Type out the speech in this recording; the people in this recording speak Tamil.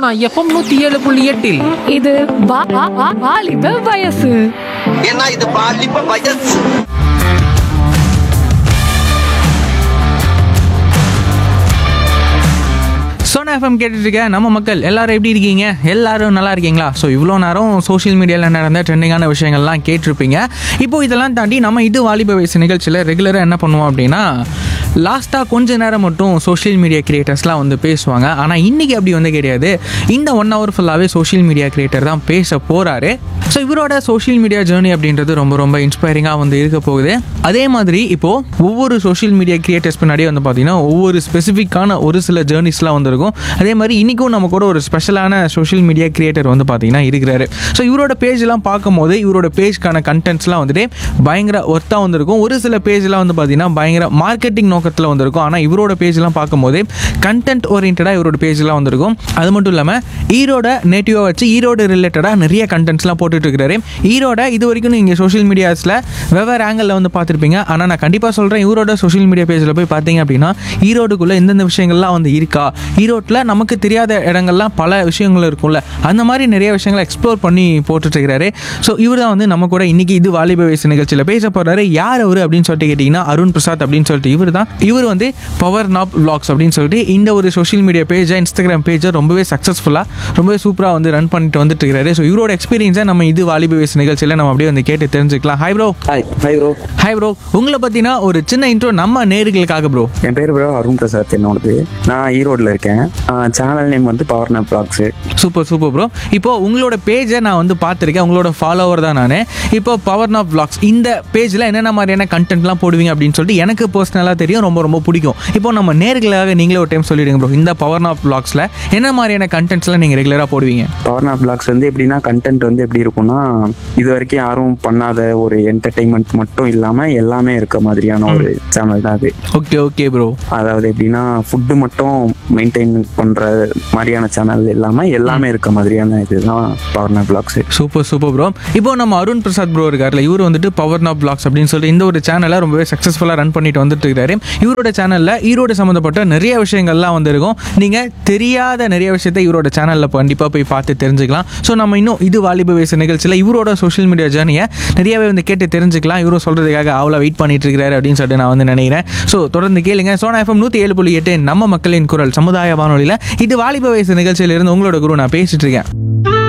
சோனா எஃப்எம் நூத்தி ஏழு புள்ளி எட்டில் இது வா- வா- வா- வாலிப வயசு ஏன்னா இது பாலிப்ப வயசு சோனா எஃப்எம் கேட்டுட்டு இருக்க நம்ம மக்கள் எல்லாரும் எப்படி இருக்கீங்க எல்லாரும் நல்லா இருக்கீங்களா ஸோ இவ்வளோ நேரம் சோஷியல் மீடியாவில் நடந்த ட்ரெண்டிங்கான விஷயங்கள்லாம் கேட்டிருப்பீங்க இப்போ இதெல்லாம் தாண்டி நம்ம இது வாலிப வயசு நிகழ்ச்சியில் ரெகுலராக என்ன பண்ணுவோம் அப்படின்னா லாஸ்ட்டாக கொஞ்ச நேரம் மட்டும் சோஷியல் மீடியா கிரியேட்டர்ஸ்லாம் வந்து பேசுவாங்க ஆனால் இன்றைக்கி அப்படி வந்து கிடையாது இந்த ஒன் ஹவர் ஃபுல்லாகவே சோஷியல் மீடியா கிரியேட்டர் தான் பேச போகிறாரு ஸோ இவரோட சோஷியல் மீடியா ஜேர்னி அப்படின்றது ரொம்ப ரொம்ப இன்ஸ்பைரிங்காக வந்து இருக்க போகுது அதே மாதிரி இப்போது ஒவ்வொரு சோஷியல் மீடியா கிரியேட்டர்ஸ் பின்னாடியே வந்து பார்த்தீங்கன்னா ஒவ்வொரு ஸ்பெசிஃபிக்கான ஒரு சில ஜேர்னிஸ்லாம் வந்திருக்கும் அதே மாதிரி இன்றைக்கும் நம்ம கூட ஒரு ஸ்பெஷலான சோஷியல் மீடியா கிரியேட்டர் வந்து பார்த்தீங்கன்னா இருக்கிறாரு ஸோ இவரோட பேஜ்லாம் பார்க்கும்போது இவரோட பேஜ்க்கான கண்டென்ட்ஸ்லாம் வந்துட்டு பயங்கர ஒர்த்தாக வந்திருக்கும் ஒரு சில பேஜ்லாம் வந்து பார்த்தீங்கன்னா பயங்கர மார்க்கெட்டிங் நோக்கத்தில் வந்திருக்கும் ஆனால் இவரோட பேஜ்லாம் பார்க்கும்போது கண்டென்ட் ஓரியன்டாக இவரோட பேஜ்லாம் வந்திருக்கும் அது மட்டும் இல்லாமல் ஈரோட நேட்டிவாக வச்சு ஈரோடு ரிலேட்டடாக நிறைய கண்டென்ட்ஸ்லாம் போட்டுட்டு இருக்கிறாரு ஈரோட இது வரைக்கும் நீங்கள் சோஷியல் மீடியாஸில் வெவ்வேறு ஆங்கிளில் வந்து பார்த்துருப்பீங்க ஆனால் நான் கண்டிப்பாக சொல்கிறேன் ஈரோட சோஷியல் மீடியா பேஜில் போய் பார்த்தீங்க அப்படின்னா ஈரோடுக்குள்ளே இந்தந்த விஷயங்கள்லாம் வந்து இருக்கா ஈரோட்டில் நமக்கு தெரியாத இடங்கள்லாம் பல விஷயங்கள் இருக்கும்ல அந்த மாதிரி நிறைய விஷயங்களை எக்ஸ்ப்ளோர் பண்ணி போட்டுட்டு இருக்கிறாரு ஸோ இவர் தான் வந்து நம்ம கூட இன்னைக்கு இது வாலிப வயசு நிகழ்ச்சியில் பேச போகிறாரு யார் அவர் அப்படின்னு சொல்லிட்டு கேட்டிங்கன்னா அருண் பிரசாத் அப்படின்னு சொல்லிட்டு இவர் தான் இவர் வந்து பவர் நாப் vlogs அப்படின்னு சொல்லிட்டு இந்த ஒரு சோஷியல் மீடியா பேஜை இன்ஸ்டாகிராம் பேஜை ரொம்பவே சக்ஸஸ்ஃபுல்லாக ரொம்பவே சூப்பராக வந்து ரன் பண்ணிட்டு வந்துட்டு இருக்கிறாரு ஸோ இவரோட எக்ஸ்பீரியன்ஸை நம்ம இது வாலிப வயசு நிகழ்ச்சியில் நம்ம அப்படியே வந்து கேட்டு தெரிஞ்சுக்கலாம் hi bro hi hi bro hi bro உங்களை பற்றினா ஒரு சின்ன இன்ட்ரோ நம்ம நேர்களுக்காக ப்ரோ என் பேர் ப்ரோ அருண் பிரசாத் என்னோடது நான் ஈரோட்டில் இருக்கேன் சேனல் நேம் வந்து power nap blogs super super bro இப்போ உங்களோட பேஜை நான் வந்து பார்த்துருக்கேன் உங்களோட ஃபாலோவர் தான் நான் இப்போ பவர் நாப் vlogs இந்த பேஜில் என்னென்ன மாதிரியான கண்டென்ட்லாம் போடுவீங்க அப்படின்னு சொல்லிட்டு எனக்கு பர்சனலாக தெரியும் ரொம்ப ரொம்ப பிடிக்கும் இப்போ நம்ம நேர்களாக நீங்களே ஒரு டைம் சொல்லிடுங்க ப்ரோ இந்த பவர் நாப் vlogsல என்ன மாதிரியான கண்டென்ட்ஸ்லாம் நீங்கள் ரெகுலராக போடுவீங்க பவர் நாப் ப்ளாக்ஸ் வந்து எப்படின்னா கண்டென்ட் வந்து எப்படி இருக்கும்னா இது வரைக்கும் யாரும் பண்ணாத ஒரு என்டர்டைன்மெண்ட் மட்டும் இல்லாமல் எல்லாமே இருக்க மாதிரியான ஒரு சேனல் தான் அது ஓகே ஓகே ப்ரோ அதாவது எப்படின்னா ஃபுட்டு மட்டும் மெயின்டைன் பண்ணுற மாதிரியான சேனல் இல்லாமல் எல்லாமே இருக்க மாதிரியான இதுதான் power nap blogs super super bro இப்போ நம்ம அருண் பிரசாத் ப்ரோ இருக்கார்ல இவர் வந்துட்டு பவர் நாப் vlogs அப்படின்னு சொல்லிட்டு இந்த ஒரு சேனலை ரொம்பவே சக்ஸஸ்ஃபுல்லாக ரன் பண்ணிட்டு வந்துட்டு இருக்காரு இவரோட சேனலில் ஈரோடு சம்மந்தப்பட்ட நிறைய விஷயங்கள்லாம் வந்திருக்கும் நீங்கள் தெரியாத நிறைய விஷயத்தை இவரோட சேனலில் கண்டிப்பாக போய் பார்த்து தெரிஞ்சுக்கலாம் ஸோ நம்ம இன்னும் இது வாலிப வயசு நிகழ்ச்சியில் இவரோட சோஷியல் மீடியா ஜேர்னியை நிறையவே வந்து கேட்டு தெரிஞ்சுக்கலாம் இவரும் சொல்கிறதுக்காக அவ்வளோ வெயிட் பண்ணிட்டு இருக்கிறாரு அப்படின்னு சொல்லிட்டு நான் வந்து நினைக்கிறேன் ஸோ தொடர்ந்து கேளுங்க சோனா எஃப்எம் நூற்றி ஏழு புள்ளி எட்டு நம்ம மக்களின் குரல் சமுதாய வானொலியில் இது வாலிப வயசு நிகழ்ச்சியிலிருந்து உங்களோட குரு நான் பேசிட்டு இருக்கேன்